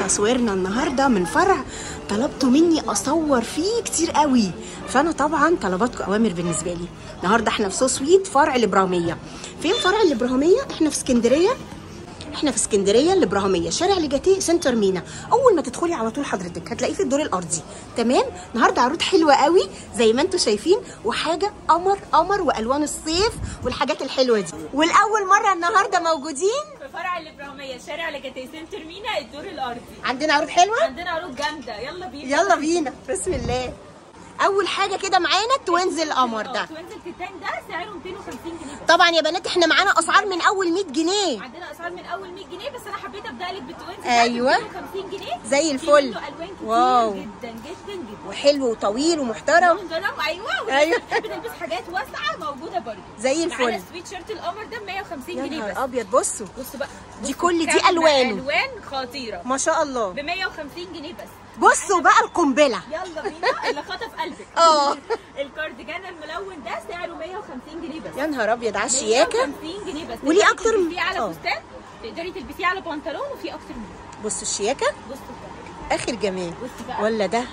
تصويرنا النهارده من فرع طلبتوا مني اصور فيه كتير قوي فانا طبعا طلباتكم اوامر بالنسبه لي النهارده احنا في سو سويت فرع الابراهيميه فين فرع الابراهيميه احنا في اسكندريه احنا في اسكندريه الابراهيميه شارع لجاتيه سنتر مينا اول ما تدخلي على طول حضرتك هتلاقيه في الدور الارضي تمام النهارده عروض حلوه قوي زي ما انتم شايفين وحاجه قمر قمر والوان الصيف والحاجات الحلوه دي والاول مره النهارده موجودين في فرع الابراهيميه شارع لجاتيه سنتر مينا الدور الارضي عندنا عروض حلوه عندنا عروض جامده يلا بينا يلا بينا بسم الله اول حاجه كده معانا التوينز القمر ده توينزل كتان ده سعره 250 جنيه بس طبعا يا بنات احنا معانا اسعار من اول 100 جنيه عندنا اسعار من اول 100 جنيه بس انا حبيت ابدا لك بالتوينزل أيوة. 250 جنيه زي في الفل. منه الوان كتير واو. جدا جدا جدا وحلو وطويل ومحترم محترم ايوه أيوة. بتحب تلبس حاجات واسعه موجوده برضه زي الفل. معانا سويت شيرت القمر ده ب 150 يا جنيه بس نهار ابيض بصوا بص بقى دي بص كل دي كم ألوانه. الوان خطيره ما شاء الله ب 150 جنيه بس بصوا بقى القنبله يلا بينا اللي خطف قلبك اه. الكارديجان الملون ده سعره 150 جنيه بس يا نهار ابيض على الشياكه 150 جنيه بس وليه تقدري أكتر من- تلبسيه على اه. فستان تقدري تلبسيه على بنطلون وفي اكتر منه بصوا الشياكه بصي بقى اخر جمال بصي بقى ولا ده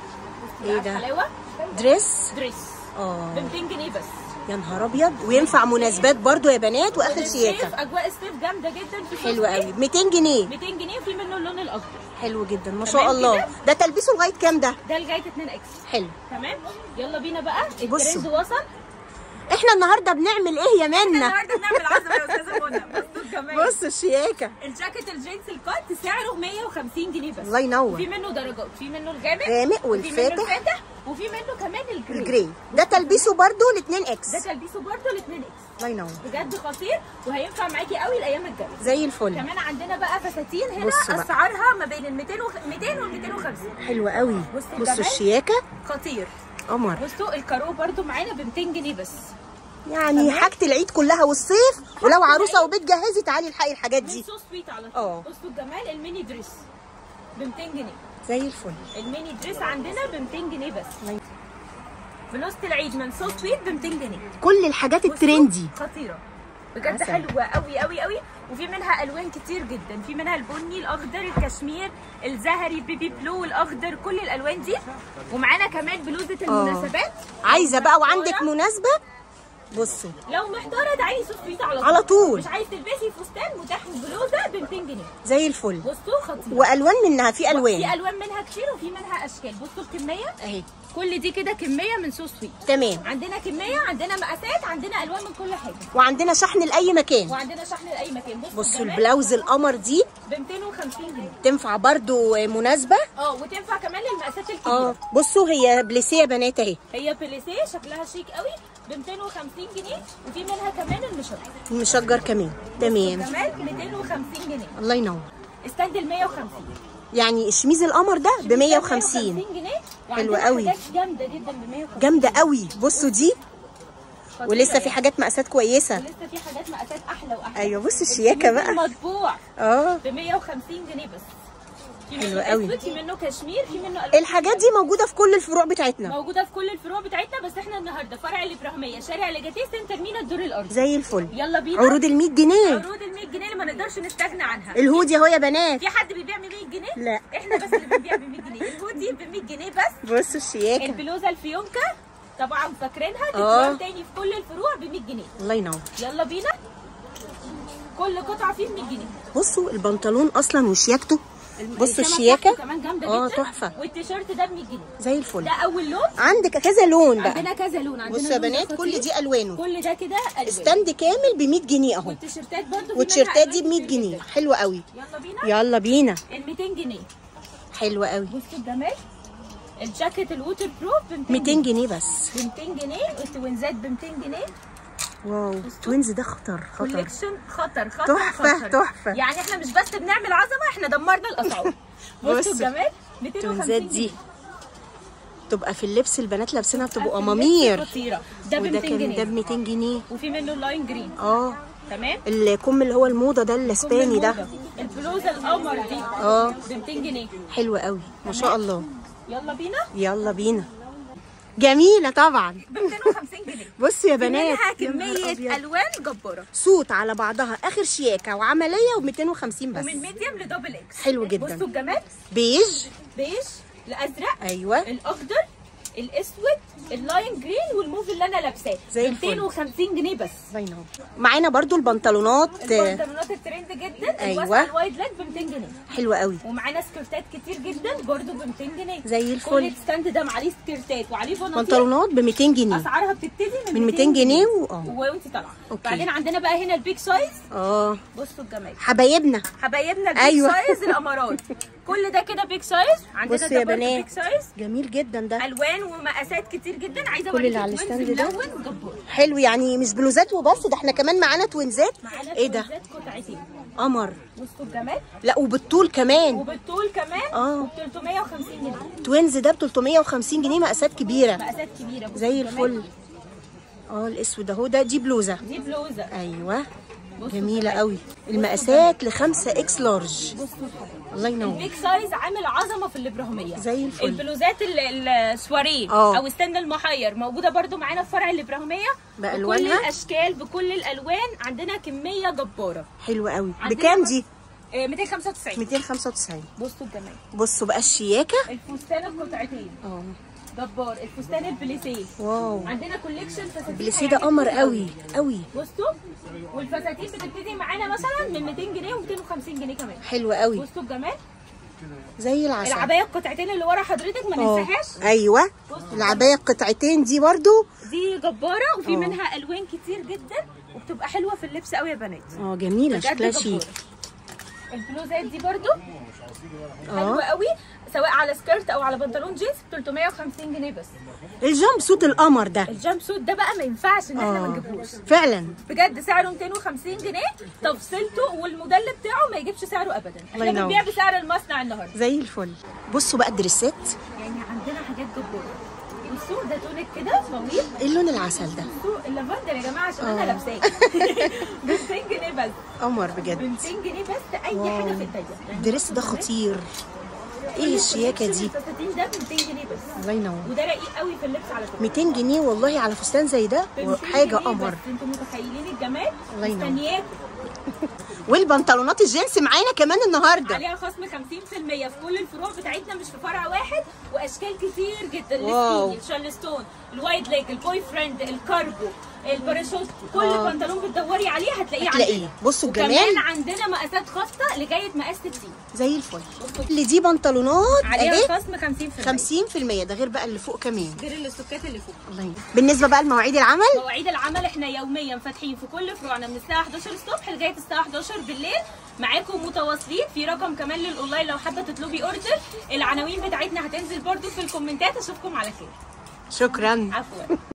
بصي ايه بقى ده؟ الحلاوه دريس دريس اه ب 200 جنيه بس يا نهار ابيض وينفع مناسبات برضو يا بنات واخر الصيف، شياكه اجواء الصيف جامده جدا في حلو الصيف. قوي 200 جنيه 200 جنيه وفي منه اللون الاخضر حلو جدا ما تمام شاء الله كده؟ ده تلبيسه لغايه كام ده ده لغايه 2 اكس حلو تمام يلا بينا بقى بصوا. الترند وصل احنا النهارده بنعمل ايه يا منى النهارده بنعمل عزمه يا استاذه منى بصوا الجمال بصوا الشياكه الجاكيت الجينز الكات سعره 150 جنيه بس الله ينور في منه درجات في منه الغامق غامق وفي منه والفاتح. الفاتح وفي منه كمان الجري الجراي ده تلبيسه برضو ل 2 ده اكس تلبيسه برضه ل 2 اكس الله ينور بجد خطير وهينفع معاكي قوي الايام الجايه زي الفل كمان عندنا بقى فساتين هنا بصوا بقى. اسعارها ما بين ال 200 و 200 وال 250 حلو قوي بصوا بصوا الجمال. الشياكه خطير قمر بصوا الكارو برضه معانا ب 200 جنيه بس يعني حاجه العيد كلها والصيف ولو عروسه وبتجهزي تعالي الحقي الحاجات من دي سو سويت على اه. طول بصوا الجمال الميني دريس ب 200 جنيه زي الفل الميني دريس عندنا ب 200 جنيه بس بلوزة العيد من سو سويت ب 200 جنيه كل الحاجات بصوا، الترندي خطيره بجد عسل. حلوه قوي قوي قوي وفي منها الوان كتير جدا في منها البني الاخضر الكشمير الزهري بيبي بلو الاخضر كل الالوان دي ومعانا كمان بلوزه المناسبات عايزه بقى وعندك مناسبه بصوا لو محتاره تعالي سو سويت على طول على طول. مش عايز تلبسي فستان متاح بلوزه ب 200 جنيه زي الفل بصوا خطير والوان منها في في الوان الوان منها كتير وفي منها اشكال بصوا الكميه اهي كل دي كده كميه من سو سويت تمام عندنا كميه عندنا مقاسات عندنا الوان من كل حاجه وعندنا شحن لاي مكان وعندنا شحن لاي مكان بصوا بصوا الجمال. البلاوز القمر دي ب 250 جنيه تنفع برضو مناسبه اه وتنفع كمان للمقاسات اه الكبيره بصوا هي بليسيه يا بنات اهي هي بليسيه شكلها شيك قوي ب 250 جنيه وفي منها كمان المشجر المشجر كمان تمام كمان 250 جنيه الله ينور استند ال 150 يعني الشميز القمر ده ب 150 جنيه حلو وعندنا قوي. حاجات جامده جدا ب 150 جامده قوي بصوا دي خطيرة ولسه في يعني. حاجات مقاسات كويسه ولسه في حاجات مقاسات احلى واحلى ايوه بصوا الشياكه بقى مطبوع اه ب 150 جنيه بس في حلو منه قوي. اسود في منه كشمير في منه ألوان الحاجات دي موجوده في كل الفروع بتاعتنا موجوده في كل الفروع بتاعتنا بس احنا النهارده فرع الابراهيميه شارع لجاتيه سنتر مينا الدور الارضي زي الفل يلا بينا عروض ال 100 جنيه عروض ال 100 جنيه اللي ما نقدرش نستغنى عنها الهودي اهو يا بنات في حد بيبيع ب 100 جنيه لا. احنا بس اللي بنبيع ب 100 جنيه الهودي ب 100 جنيه بس بصوا الشياكه البلوزه الفيونكه طبعا فاكرينها اه. تتباع تاني في كل الفروع ب 100 جنيه الله ينور يلا بينا كل قطعه فيه ب 100 جنيه بصوا البنطلون اصلا وشياكته بصوا الخامة الشياكه بتاعته كمان جامده اه جدا تحفه والتيشيرت ده ب 100 جنيه زي الفل ده اول لون عندك كذا لون عندنا بقى كذا لون عندنا بصوا يا لون ده بنات كل خطير. دي الوانه كل ده كده الوان ستاند كامل ب 100 جنيه اهو والتيشيرتات برضو في والتيشيرتات منها دي ب ألوان 100 كتير جنيه جدا. حلوه قوي يلا بينا يلا بينا ال 200 جنيه حلوه قوي بصوا الجمال الجاكيت الووتر بروف ب 200 جنيه بس ب 200 جنيه والتوينزات ب 200 جنيه واو توينز ده خطر خطر كوليكشن خطر خطر تحفة، خطر. تحفة. يعني احنا مش بس بنعمل عظمه احنا دمرنا الاسعار بصوا. بصوا الجمال 250 التوينزات جنيه دي تبقى في اللبس البنات لابسينها بتبقوا اللبس امامير خطيره ده ب وده 200 كان ده جنيه ب 200 جنيه وفي منه اللاين جرين اه تمام الكم اللي هو الموضه ده الاسباني ده الموضة. البلوزه القمر دي اه ب 200 جنيه حلو قوي ما شاء الله يلا بينا يلا بينا جميله طبعا ب 250 جنيه بصوا يا في بنات منها يا نهار كميه أبيض. الوان جباره صوت على بعضها اخر شياكه وعمليه و250 بس ومن ميديوم لدبل اكس حلو جدا. بصوا الجمال بيج بيج الازرق ايوه الاخضر الاسود اللاين جرين والموف اللي انا لابساه زي ب الفل. 250 جنيه بس الله ينور معانا برضو البنطلونات آه، البنطلونات الترند جدا أيوة. الواسعه الوايد ليج ب 200 جنيه حلوه قوي ومعانا سكرتات كتير جدا برضو ب 200 جنيه زي الفل. كل الستاند ده عليه سكرتات وعليه بناطيل بنطلونات ب 200 جنيه اسعارها بتبتدي من, من 200 جنيه و- اه. وانت طالعه أوكي. بعدين عندنا بقى هنا البيج سايز اه بصوا الجمال حبايبنا حبايبنا البيج أيوة. سايز الامارات كل ده كده بيج سايز عندنا بصوا ده يا برضو بنات. بيج سايز جميل جدا ده الوان ومقاسات كتير جدا عايزه كل اللي أوريكي على توينز الستاند ده؟ ملون جبار حلو يعني مش بلوزات وبس ده احنا كمان معانا توينزات معانا ايه ده توينزات قطعتين قمر بصوا الجمال لا وبالطول كمان وبالطول كمان اه. ب 350 جنيه توينز ده ب 350 جنيه مقاسات كبيره مقاسات كبيره بصوا زي الجمال. الفل اه الاسود اهو ده دي بلوزه دي بلوزه ايوه بصوا جميله الجمال. قوي المقاسات ل 5 اكس لارج بصوا الجمال. الله ينور البيج سايز عامل عظمه في الابراهيميه زي الفل. البلوزات ال- السواريه اه. او ستاند المحير موجوده برضو معانا في فرع الابراهيميه بكل بألوانها؟ الاشكال بكل الالوان عندنا كميه جباره حلوه قوي عندنا بكام بقى- دي آه، 295 295 بصوا الجمال بصوا بقى الشياكه الفستان بقطعتين اه جبار الفستان البليسيه واو عندنا كوليكشن فساتين البليسيه ده قمر قوي قوي بصوا والفساتين بتبتدي معانا مثلا من 200 جنيه و250 جنيه كمان حلوه قوي بصوا الجمال زي العسل العبايه القطعتين اللي ورا حضرتك ما اه ننساهاش ايوه العبايه القطعتين دي برضو دي جباره وفي اه. منها الوان كتير جدا وبتبقى حلوه في اللبس قوي يا بنات اه جميله بجد شكلها جبارة. شيك البلوزات دي برضو اه حلوه قوي سواء على سكيرت او على بنطلون جينز ب 350 جنيه بس الجامب سوت القمر ده الجامب سوت ده بقى ما ينفعش ان احنا ما اه نجيبوش فعلا بجد سعره 250 جنيه تفصيلته والموديل بتاعه ما يجيبش سعره ابدا الله احنا ينور. بنبيع بسعر المصنع النهارده زي الفل بصوا بقى الدريسات يعني عندنا حاجات جباره بصوا ده تونك كده طويل ايه اللون العسل ده بصوا اللافندر يا جماعه عشان انا اه. لابساه ب 200 جنيه بس قمر ب بجد 200 جنيه بس اي واو. حاجه في الضيق يعني الدريس ده خطير ايه الشياكه دي الفساتين ده ب 200 جنيه بس الله ينور وده رقيق قوي في اللبس على فكره 200 جنيه والله على فستان زي ده ب 200 حاجه جنيه قمر بس انتوا متخيلين الجمال الله ينور. مستنياكم والبنطلونات الجينز معانا كمان النهارده عليها خصم 50% في كل الفروع بتاعتنا مش في فرع واحد واشكال كتير جدا واو. السكيني الشارلستون الوايد ليج البوي فريند الكارجو الباراشوت كل آه. بنطلون بتدوري عليه هتلاقيه هتلاقيه. عندنا بصوا وكمان الجمال. عندنا مقاسات خاصه لغايه مقاس 60 زي الفل اللي دي بنطلونات عليها اهي خصم 50% 50% ده غير بقى اللي فوق كمان غير السكات اللي فوق الله ينور بالنسبه بقى لمواعيد العمل مواعيد العمل احنا يوميا فاتحين في كل فروعنا من الساعه 11 الصبح لغايه الساعه 11 بالليل معاكم متواصلين في رقم كمان للاونلاين لو حابه تطلبي اوردر العناوين بتاعتنا هتنزل برضو في الكومنتات اشوفكم على خير شكرا عفوا